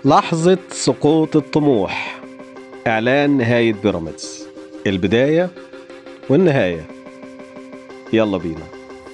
لحظة سقوط الطموح إعلان نهاية بيراميدز البداية والنهاية يلا بينا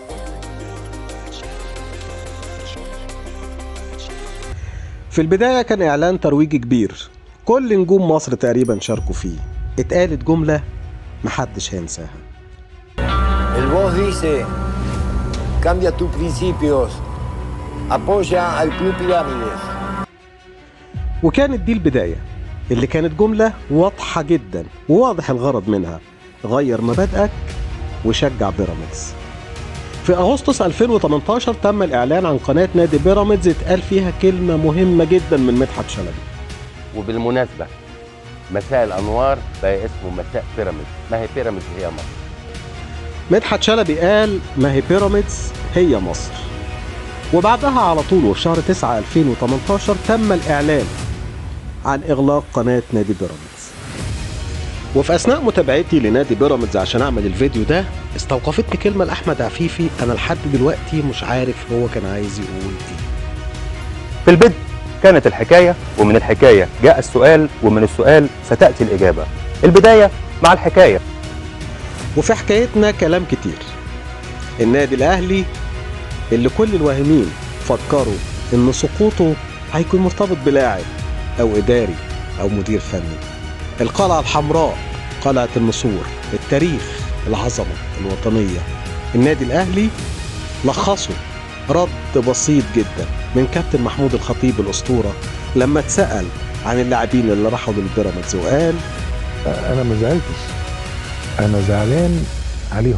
في البداية كان إعلان ترويجي كبير كل نجوم مصر تقريبا شاركوا فيه اتقالت جملة محدش هينساها El boss dice, cambia tus principios, apoya al Club Pirámides. وكانت دي البداية اللي كانت جملة واضحة جدا وواضح الغرض منها غير مبادئك وشجع بيراميدز في أغسطس 2018 تم الإعلان عن قناة نادي بيراميدز اتقال فيها كلمة مهمة جدا من مدحت شلبي وبالمناسبة مساء الأنوار بقى اسمه مساء بيراميدز ما هي بيراميدز هي مصر مدحت شلبي قال ما هي بيراميدز هي مصر وبعدها على طول وفي شهر 9 2018 تم الإعلان عن إغلاق قناة نادي بيراميدز وفي أثناء متابعتي لنادي بيراميدز عشان أعمل الفيديو ده استوقفتني كلمة لأحمد عفيفي أنا لحد دلوقتي مش عارف هو كان عايز يقول إيه في البدء كانت الحكاية ومن الحكاية جاء السؤال ومن السؤال ستأتي الإجابة البداية مع الحكاية وفي حكايتنا كلام كتير النادي الأهلي اللي كل الواهمين فكروا إن سقوطه هيكون مرتبط بلاعب أو إداري أو مدير فني القلعة الحمراء قلعة النسور التاريخ العظمة الوطنية النادي الأهلي لخصه رد بسيط جدا من كابتن محمود الخطيب الأسطورة لما اتسأل عن اللاعبين اللي راحوا للبيراميدز وقال انا ما زعلتش انا زعلان عليهم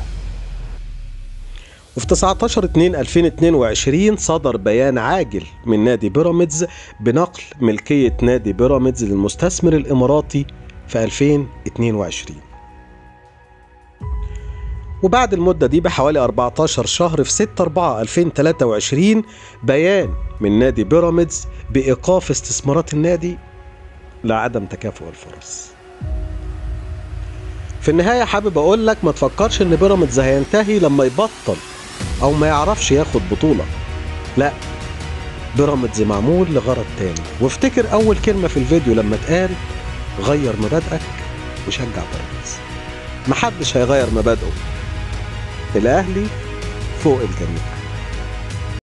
وفي 19 2 2022 صدر بيان عاجل من نادي بيراميدز بنقل ملكية نادي بيراميدز للمستثمر الإماراتي في 2022 وبعد المدة دي بحوالي 14 شهر في 6 4 2023 بيان من نادي بيراميدز بإيقاف استثمارات النادي لعدم تكافؤ الفرص في النهاية حابب أقول لك ما تفكرش إن بيراميدز هينتهي لما يبطل أو ما يعرفش ياخد بطولة لا بيراميدز معمول لغرض تاني وافتكر أول كلمة في الفيديو لما اتقال غير مبادئك وشجع بيراميدز محدش هيغير مبادئه الأهلي فوق الجميع